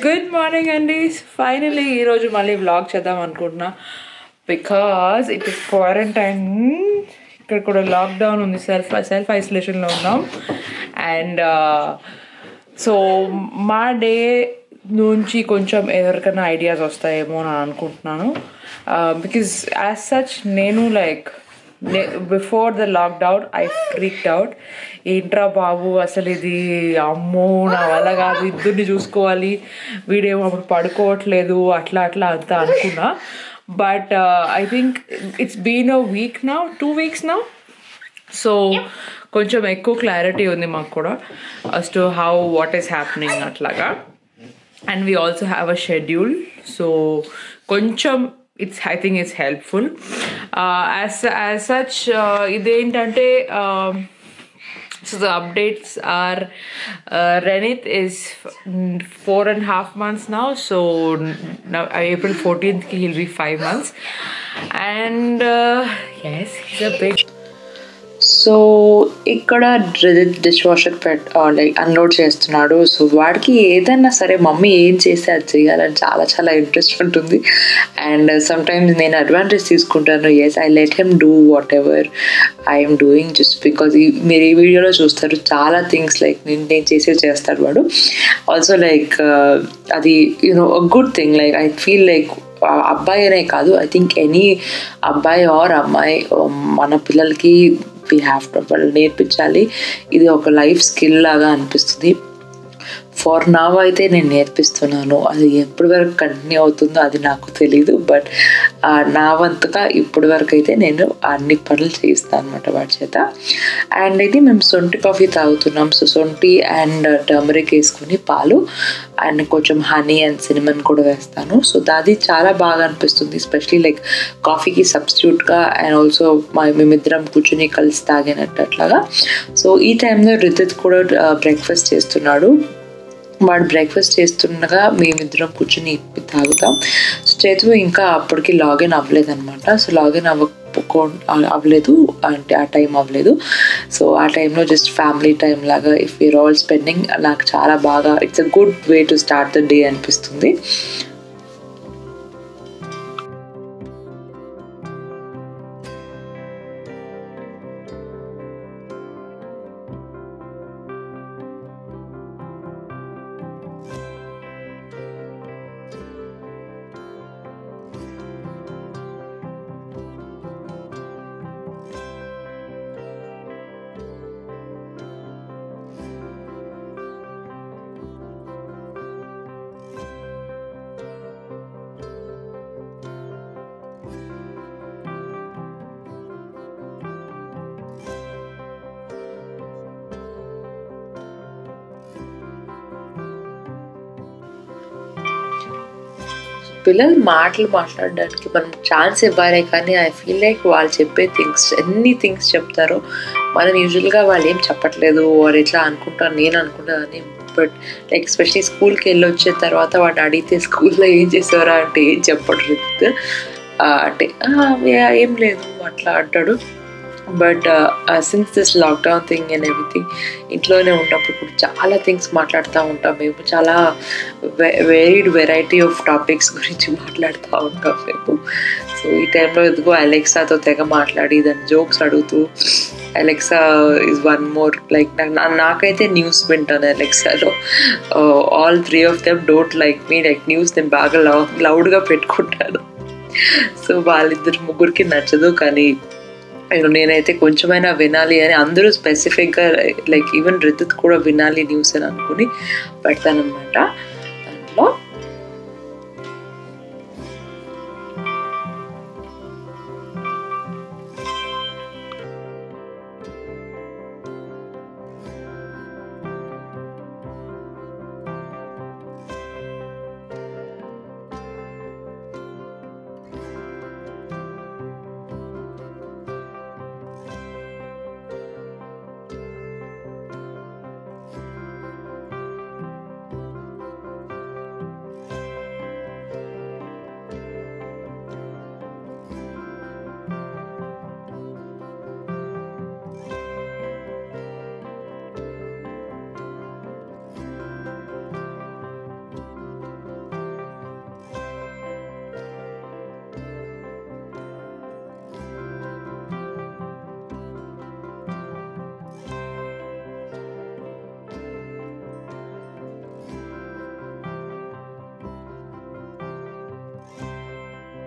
good morning అండి finally ఈరోజు మళ్ళీ వ్లాగ్ చేద్దాం అనుకుంటున్నా బికాజ్ ఇట్ ఇస్ క్వారంటైన్ ఇక్కడ కూడా లాక్డౌన్ ఉంది సెల్ఫ్ సెల్ఫ్ ఐసోలేషన్లో ఉన్నాం అండ్ సో మా డే నుంచి కొంచెం ఎవరికైనా ఐడియాస్ వస్తాయేమో అని అనుకుంటున్నాను బికాజ్ యాజ్ సచ్ నేను like before the lockdown I freaked out ఏంట్రా బాబు అసలు ఇది అమ్మో నా వల్ల కాదు ఇద్దరిని చూసుకోవాలి వీడేమో అప్పుడు పడుకోవట్లేదు అట్లా అట్లా అంతా అనుకున్నా but I think it's been a week నా టూ వీక్స్ నా సో కొంచెం ఎక్కువ క్లారిటీ ఉంది మాకు కూడా as to how what is happening అట్లాగా and we also have a schedule so కొంచెం it's I think it's helpful as as such ఇదేంటంటే so the updates are uh, Renit is mm, four and a half months now so now April 14th he'll be five months and uh, yes he's a big so ఇక్కడ dish washer పెట్ like unload చేస్తున్నాడు so వాడికి ఏదైనా సరే mummy ఏం చేస్తే అది చేయాలని చాలా చాలా ఇంట్రెస్ట్ ఉంటుంది అండ్ సమ్ టైమ్స్ నేను అడ్వాంటేజ్ తీసుకుంటాను as I let him do whatever I'm doing just because మీరు ఈ వీడియోలో చూస్తారు చాలా థింగ్స్ లైక్ నేను నేను చేసే చేస్తాడు వాడు ఆల్సో లైక్ అది you know good thing like I feel like అబ్బాయి అనే కాదు ఐ థింక్ ఎనీ అబ్బాయి ఆర్ అమ్మాయి మన పిల్లలకి వీ హ్యావ్ టు వాళ్ళు నేర్పించాలి ఇది ఒక లైఫ్ స్కిల్ లాగా అనిపిస్తుంది ఫర్ నావ్ అయితే నేను నేర్పిస్తున్నాను అది ఎప్పటి వరకు కంటిన్యూ అవుతుందో అది నాకు తెలీదు బట్ నా వంతుగా ఇప్పటి వరకు అయితే నేను అన్ని పనులు చేయిస్తాను అనమాట వాడి చేత అండ్ ఇది మేము సొంటి కాఫీ తాగుతున్నాం సో సొంటి అండ్ టర్మరిక్ వేసుకుని పాలు అండ్ కొంచెం హనీ అండ్ సినిమన్ కూడా వేస్తాను సో అది చాలా బాగా అనిపిస్తుంది ఎస్పెషలీ లైక్ కాఫీకి సబ్స్టిట్యూట్గా అండ్ ఆల్సో మా మేమిద్దరం కూర్చుని కలిసి తాగినట్టు అట్లాగా సో ఈ టైంలో రితిత్ కూడా బ్రేక్ఫాస్ట్ చేస్తున్నాడు వాడు బ్రేక్ఫాస్ట్ చేస్తుండగా మేమిద్దరం కూర్చుని తాగుతాం సో చేతు ఇంకా అప్పటికి లాగిన్ అవ్వలేదన్నమాట సో లాగిన్ అవ్వ అవ్వలేదు అంటే ఆ టైం అవ్వలేదు సో ఆ టైంలో జస్ట్ ఫ్యామిలీ టైం లాగా ఇఫ్ వీర్ ఆల్ స్పెండింగ్ నాకు చాలా బాగా it's a good way to start the day అనిపిస్తుంది పిల్లలు మాటలు మాట్లాడడానికి మనం ఛాన్స్ ఇవ్వాలి కానీ ఐ ఫీల్ లైక్ వాళ్ళు చెప్పే థింగ్స్ ఎన్ని థింగ్స్ చెప్తారో మనం యూజువల్గా వాళ్ళు ఏం చెప్పట్లేదు వారు ఎట్లా అనుకుంటాను నేను అనుకుంటానని బట్ లైక్ ఎస్పెషలీ స్కూల్కి వెళ్ళి వచ్చిన తర్వాత వాడిని అడిగితే స్కూల్లో ఏం చేసేవారా అంటే ఏం చెప్పడు అంటే ఏం లేదు అట్లా అంటాడు but since this lockdown thing and everything ఇంట్లోనే ఉన్నప్పుడు కూడా చాలా థింగ్స్ మాట్లాడుతూ ఉంటాం మేము చాలా వెరీడ్ వెరైటీ ఆఫ్ టాపిక్స్ గురించి మాట్లాడుతూ ఉంటాం మేము సో ఈ టైంలో ఎదుగో అలెక్సాతో తెగ మాట్లాడి దాని జోక్స్ అడుగుతూ Alexa is one more like నాకైతే న్యూస్ వింటాను అలెక్సాలో all three of them don't like me like news నేను బాగా లౌడ్ లౌడ్గా పెట్టుకుంటాను సో వాళ్ళిద్దరు ముగ్గురికి నచ్చదు కానీ నేనైతే కొంచెమైనా వినాలి అని అందరూ స్పెసిఫిక్గా లైక్ ఈవెన్ రితుత్ కూడా వినాలి న్యూస్ అని అనుకుని పెడతానమాట దాంట్లో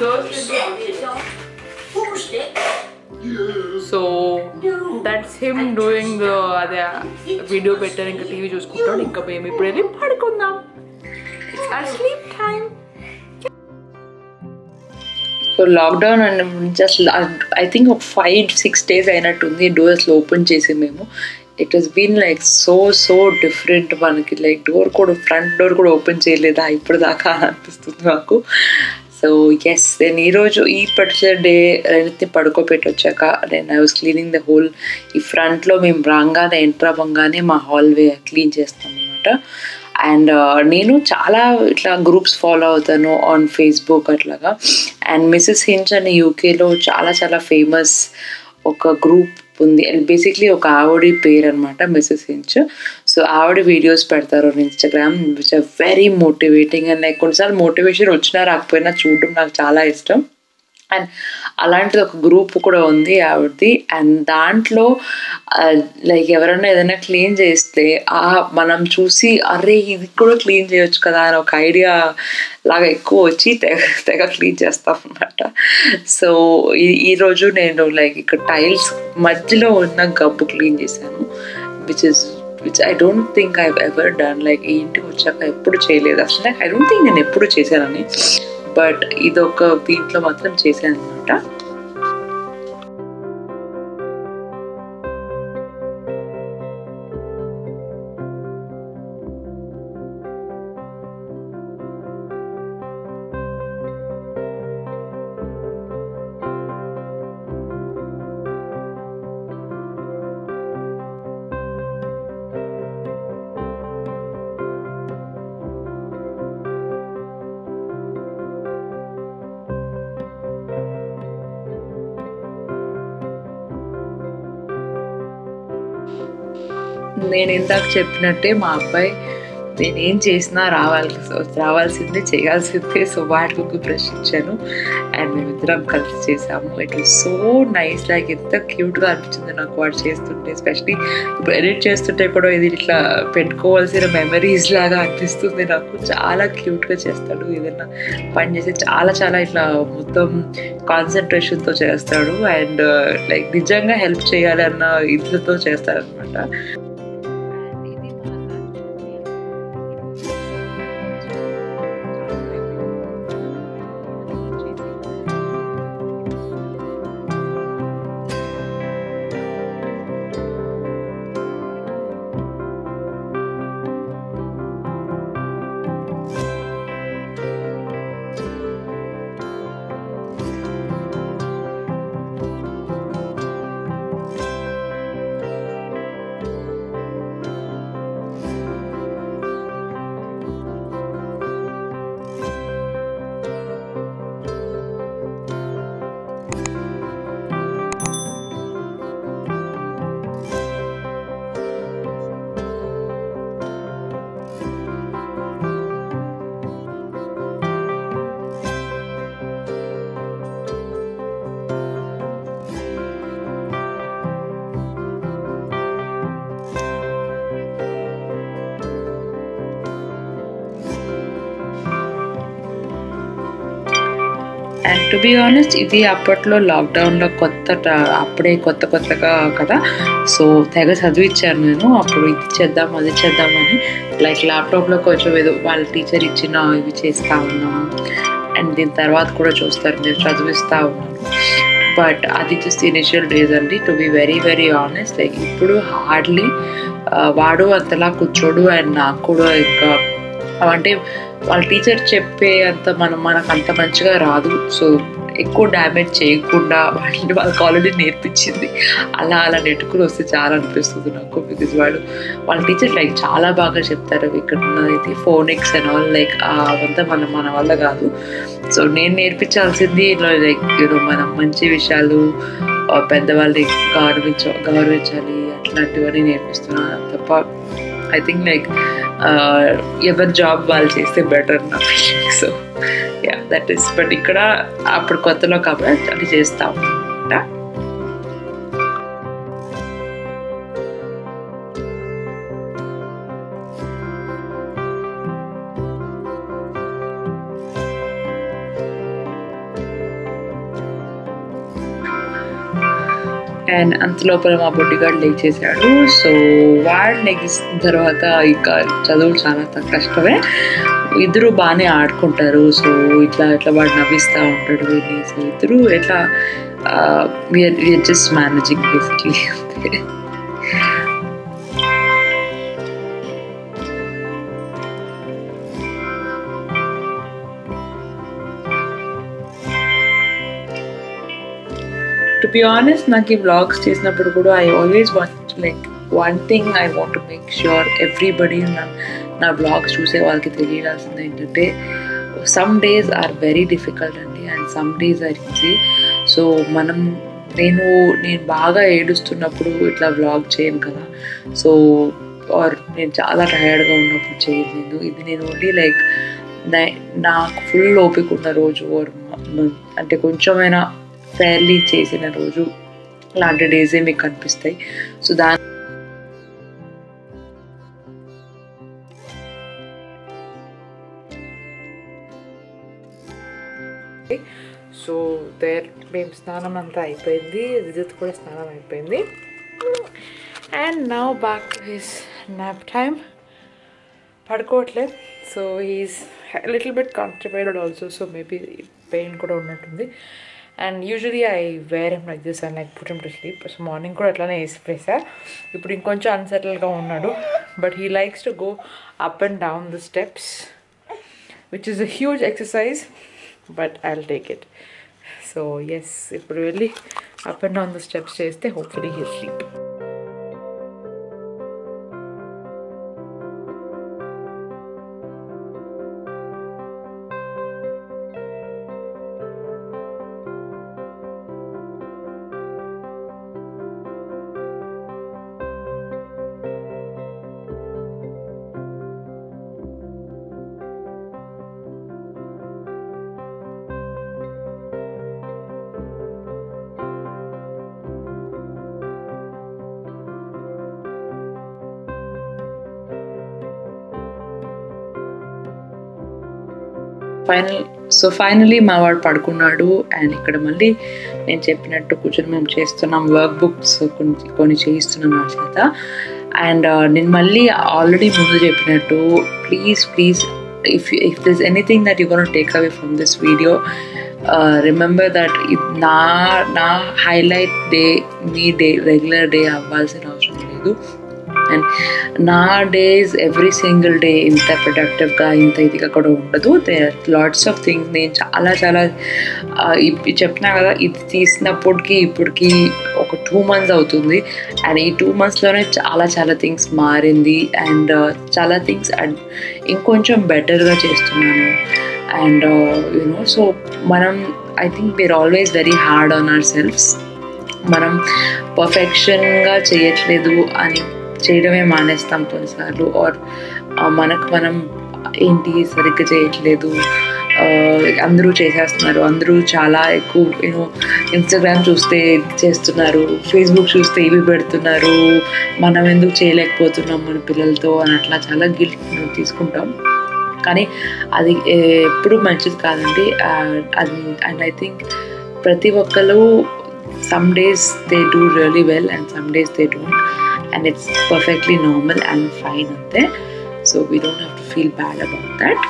సో దట్స్ హిమ్ డూయింగ్ అదే వీడియో పెట్టారు ఇంకా టీవీ చూసుకుంటాడు ఇంకా మేము ఇప్పుడు వెళ్ళి పడుకుందాం sleep time so lockdown and just I think ఒక ఫైవ్ సిక్స్ డేస్ అయినట్టుంది డోర్స్ ఓపెన్ చేసి మేము it has been like so so different మనకి లైక్ డోర్ కూడా ఫ్రంట్ డోర్ కూడా ఓపెన్ చేయలేదా ఇప్పుడు దాకా అని అనిపిస్తుంది నాకు సో ఎస్ నేను ఈరోజు ఈ పర్టికులర్ డే రెండింటిని పడుకోబెట్టి వచ్చాక నేను I was cleaning the whole ఈ ఫ్రంట్లో మేము రాగానే ఎంటర్ అవ్వగానే మా హాల్వే క్లీన్ చేస్తాం అనమాట అండ్ నేను చాలా ఇట్లా గ్రూప్స్ ఫాలో అవుతాను ఆన్ ఫేస్బుక్ అట్లాగా అండ్ మిస్సెస్ హించ్ అని యూకేలో చాలా చాలా ఫేమస్ ఒక గ్రూప్ ఉంది అండ్ బేసిక్లీ ఒక ఆవిడ పేరు అనమాట మిస్సెస్ హించ్ సో ఆవిడ వీడియోస్ పెడతారు on Instagram which are very motivating and like కొన్నిసార్లు మోటివేషన్ వచ్చినా రాకపోయినా చూడడం నాకు చాలా ఇష్టం అండ్ అలాంటిది ఒక గ్రూప్ కూడా ఉంది ఆవిడది అండ్ దాంట్లో లైక్ ఎవరైనా ఏదైనా క్లీన్ చేస్తే ఆ మనం చూసి అరే ఇది కూడా క్లీన్ చేయొచ్చు కదా అని ఒక ఐడియా లాగా ఎక్కువ వచ్చి తెగ తెగ క్లీన్ చేస్తాం అనమాట సో ఈ ఈరోజు నేను లైక్ ఇక్కడ టైల్స్ మధ్యలో ఉన్న గబ్బు క్లీన్ చేశాను which is which I don't think I ever done like ఈ ఇంటికి వచ్చాక ఎప్పుడు చేయలేదు అసలు ఐ డోంట్ థింక్ నేను ఎప్పుడు చేశానని బట్ ఇదొక దీంట్లో మాత్రం చేశాను అనమాట నేను ఇందాక చెప్పినట్టే మా అబ్బాయి నేనేం చేసినా రావాలి రావాల్సిందే చేయాల్సిందే సో వాటికి ఒక బ్రష్ ఇచ్చాను అండ్ మేమిద్దరం కలిసి చేసాము it was so nice like ఎంత క్యూట్గా అనిపించింది నాకు వాడు చేస్తుంటే ఎస్పెషలీ ఇప్పుడు ఎడిట్ చేస్తుంటే కూడా ఇది ఇట్లా పెట్టుకోవాల్సిన మెమరీస్ లాగా అనిపిస్తుంది నాకు చాలా క్యూట్గా చేస్తాడు ఏదైనా పని చేసి చాలా చాలా ఇట్లా మొత్తం కాన్సన్ట్రేషన్తో చేస్తాడు అండ్ లైక్ నిజంగా హెల్ప్ చేయాలి అన్న ఇదితో చేస్తారనమాట అండ్ టు బీ ఆనెస్ట్ ఇది అప్పట్లో లాక్డౌన్లో కొత్త ట- అప్పుడే కొత్త కొత్తగా కదా సో తెగ చదివిచ్చాను నేను అప్పుడు ఇది చేద్దాం అది చేద్దామని లైక్ ల్యాప్టాప్లో కొంచెం ఏదో వాళ్ళ టీచర్ ఇచ్చిన ఇవి చేస్తూ ఉన్నాము అండ్ దీని తర్వాత కూడా చూస్తారు నేను చదివిస్తూ ఉన్నాను బట్ అది జస్ట్ ఇనిషియల్ డేస్ అండి to be very very honest like ఇప్పుడు హార్డ్లీ వాడు అంతలా కూర్చోడు అండ్ నాకు కూడా ఇంకా అంటే వాళ్ళ టీచర్ చెప్పే అంత మనం మనకు అంత మంచిగా రాదు సో ఎక్కువ డ్యామేజ్ చేయకుండా వాళ్ళని వాళ్ళకి ఆల్రెడీ నేర్పించింది అలా అలా నెట్టుకుని వస్తే చాలా అనిపిస్తుంది నాకు బికాజ్ వాడు వాళ్ళ టీచర్ లైక్ చాలా బాగా చెప్తారు ఇక్కడ ఉన్నదైతే ఫోనిక్స్ అండ్ ఆల్ లైక్ అవంతా మన మన వల్ల కాదు సో నేను నేర్పించాల్సింది లైక్ ఏదో మనం మంచి విషయాలు ఆ, పెద్దవాళ్ళని గౌరవించ గౌరవించాలి అట్లాంటివన్నీ నేర్పిస్తున్నాను తప్ప ఐ థింక్ లైక్ ఎవరి జాబ్ వాళ్ళు చేస్తే బెటర్ నా feeling so yeah that is but ఇక్కడ అప్పుడు కొత్తలో కాబట్టి అది చేస్తాం అనమాట అండ్ అంత లోపల మా బొడ్డిగాడు లేచేసాడు సో వాడు లెగిసిన తర్వాత ఇంకా చదువు చాలా త- కష్టమే ఇద్దరు బాగానే ఆడుకుంటారు సో ఇట్లా ఇట్లా వాడు నవ్విస్తూ ఉంటాడు వీడిని సో ఇద్దరు ఎట్లా we're just managing basically to be honest నాకు ఈ వ్లాగ్స్ చేసినప్పుడు కూడా I always want like one thing I want to make sure everybody నా నా వ్లాగ్స్ చూసే వాళ్ళకి తెలియాల్సింది ఏంటంటే some days are very difficult అండి and some days are easy so మనం నేను నేను బాగా ఏడుస్తున్నప్పుడు ఇట్లా వ్లాగ్ చేయను కదా సో ఆర్ నేను చాలా టయర్డ్గా ఉన్నప్పుడు చేయలేదు ఇది నేను ఓన్లీ లైక్ నాకు ఫుల్ ఓపిక ఉన్న రోజు or మ- మ- అంటే కొంచెమైనా ఫెయిర్లీ చేసిన రోజు లాంటి డేసే మీకు కనిపిస్తాయి సో దాని సో దేర్ మేము స్నానం అంతా అయిపోయింది రిజిత్ కూడా స్నానం అయిపోయింది and now back to his nap time పడుకోవట్లేదు so he's little bit constipated also so maybe pain కూడా ఉన్నట్టుంది and usually I wear em like this and like put to sleep so morning కూడా అట్లానే వేసిపోసా ఇప్పుడు ఇంకొంచెం అన్సెటిల్గా ఉన్నాడు but he likes to go up and down the steps which is a huge exercise but I take it so as ఇప్పుడు వెళ్ళి up and down the steps చేస్తే hopefully he sleep final so finally మా వాడు పడుకున్నాడు and ఇక్కడ మళ్ళీ నేను చెప్పినట్టు కూర్చొని మేము చేస్తున్నాం వర్క్ బుక్స్ కొన్ని కొన్ని చేయిస్తున్నాం నా చేత అండ్ నేను మళ్ళీ ఆల్రెడీ ముందు చెప్పినట్టు please please if if this anything that you gon take away from this video remember that నా నా హైలైట్ డే మీ డే రెగ్యులర్ డే అవ్వాల్సిన అవసరం లేదు అండ్ నా డేస్ ఎవ్రీ సింగిల్ డే ఇంత ప్రొడక్టివ్గా ఇంత ఇదిగా కూడా ఉండదు దే లాట్స్ ఆఫ్ థింగ్స్ నేను చాలా చాలా ఆ, ఇప్- చెప్పినా కదా ఇది తీసినప్పటికి ఇప్పటికి ఒక టూ మంత్స్ అవుతుంది అండ్ ఈ టూ మంత్స్లోనే చాలా చాలా థింగ్స్ మారింది అండ్ చాలా థింగ్స్ ఇంకొంచెం బెటర్గా చేస్తున్నాను అండ్ యూనో సో మనం I think we're always very hard on our selfs మనం పర్ఫెక్షన్గా చేయట్లేదు అని చేయడమే మానేస్తాం కొన్నిసార్లు ఆర్ మనకు మనం ఏంటి సరిగ్గా చేయట్లేదు ఆ, అందరూ చేసేస్తున్నారు అందరూ చాలా ఎక్కువ యూనో ఇన్స్టాగ్రామ్ చూస్తే ఇది చేస్తున్నారు ఫేస్బుక్ చూస్తే ఇవి పెడుతున్నారు మనం ఎందుకు చేయలేకపోతున్నాం మన పిల్లలతో అని అట్లా చాలా గిల్ట్ తీసుకుంటాం కానీ అది ఏ, ఎప్పుడు మంచిది కాదండి ఆ, అది అండ్ ఐ థింక్ ప్రతి ఒక్కరు some days they do really well and some days they don't and it's perfectly normal and fine అంతే so we don't have to feel bad about that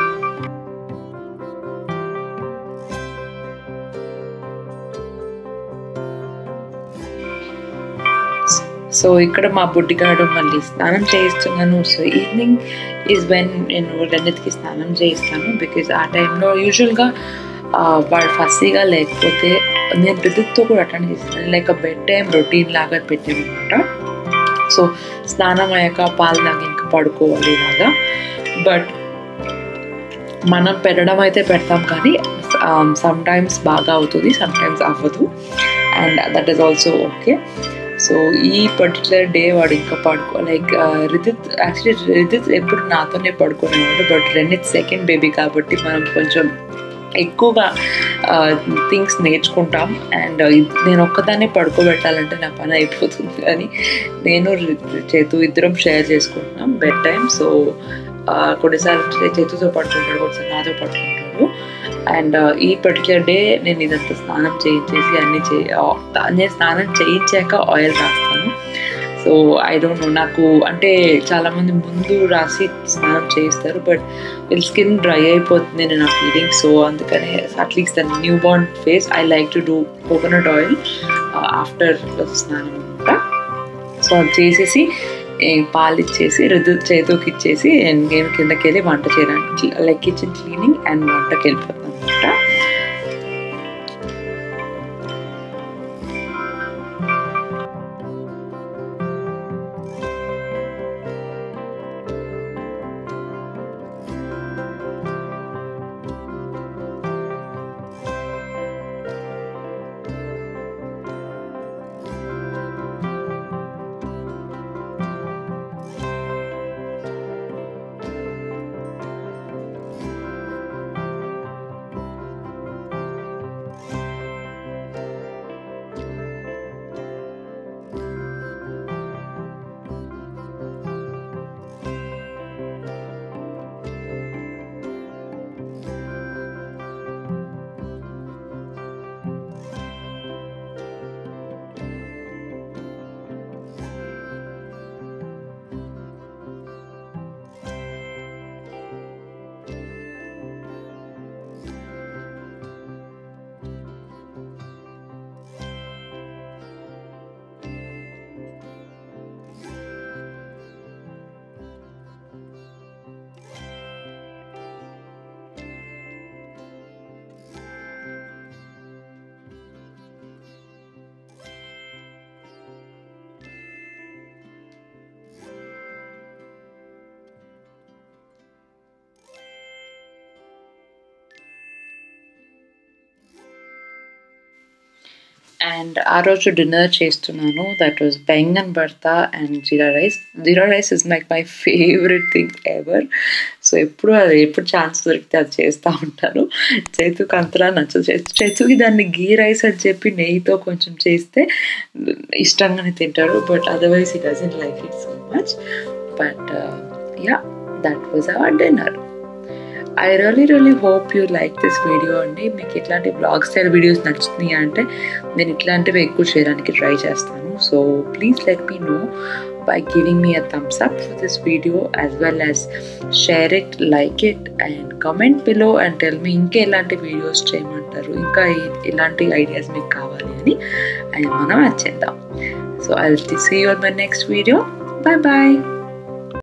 so ఇక్కడ మా బుడ్డిగాడు మళ్ళీ స్నానం చేయిస్తున్నాను సో ఈవినింగ్ ఈజ్ వెన్ నేను రెండింటికి స్నానం చేయిస్తాను బికాజ్ ఆ టైంలో యూజువల్గా వాడు ఫస్సీగా లేకపోతే నేను రితుక్తో కూడా అటెండ్ చేస్తాను లైక్ బెడ్ టైం రొటీన్ లాగా పెట్టామన్నమాట సో స్నానం అయ్యాక పాలు తాగి ఇంకా పడుకోవాలి ఇలాగా బట్ మనం పెట్టడం అయితే పెడతాం కానీ సమ్ టైమ్స్ బాగా అవుతుంది సమ్ టైమ్స్ అవ్వదు and that is also okay so ఈ పర్టికులర్ డే వాడు ఇంకా పడుకో లైక్ రిదిత్ యాక్చువల్లీ రిదిత్ ఎప్పుడు నాతోనే పడుకునేవాడు బట్ రెండిత్ సెకండ్ బేబీ కాబట్టి మనం కొంచెం ఎక్కువగా థింగ్స్ నేర్చుకుంటాం అండ్ నేను ఒక్కదాన్నే పడుకోబెట్టాలంటే నా పని అయిపోతుంది అని నేను రి- చేతు ఇద్దరం షేర్ చేసుకుంటున్నాం బెడ్ టైం సో కొన్నిసార్లు చే- చేతుతో పడుకుంటాడు కొన్నిసార్లు నాతో పడుకుంటాడు చేస్తున్నారు అండ్ ఈ పర్టికులర్ డే నేను ఇదంతా స్నానం చేయించేసి అన్ని చే ఆ, నేను స్నానం చేయించాక ఆయిల్ రాస్తాను సో ఐ డోంట్ నో నాకు అంటే చాలామంది ముందు రాసి స్నానం చేయిస్తారు బట్ వీళ్ళ స్కిన్ డ్రై అయిపోతుంది నేను నా ఫీలింగ్ సో అందుకనే at least the newborn face I like to do coconut oil after స్నానం అనమాట సో అది చేసేసి ఏ, పాలు ఇచ్చేసి రుద్దు చేతికి ఇచ్చేసి నేను కిందకి వెళ్ళి వంట చేయడానికి లైక్ కిచెన్ క్లీనింగ్ అండ్ వంటకి వెళ్ళిపోతాను అనమాట అండ్ ఆ రోజు డిన్నర్ చేస్తున్నాను that was baingan bharta and jeera rice jeera rice is like my favourite thing ever so ఎప్పుడు అది ఎప్పుడు ఛాన్స్ దొరికితే అది చేస్తూ ఉంటాను చేతుకి అంతలా నచ్చదు చేతుకి దాన్ని గీ రైస్ అని చెప్పి నెయ్యితో కొంచెం చేస్తే ఇష్టంగానే తింటారు బట్ అదర్వైజ్ ఈ doesn't like it so much but yeah that was our dinner I really really hope you like this video అండి మీకు ఇట్లాంటి బ్లాగ్ స్టైల్ వీడియోస్ నచ్చుతున్నాయి అంటే నేను ఇట్లాంటివి ఎక్కువ చేయడానికి ట్రై చేస్తాను so please let me know by giving me a thumbs up for this video as well as share it like it and comment below and tell me ఇంకా ఎలాంటి videos చేయమంటారు ఇంకా ఏ- ఎలాంటి ఐడియాస్ మీకు కావాలి అని అండ్ మనం అది చేద్దాం so I see you my next video bye bye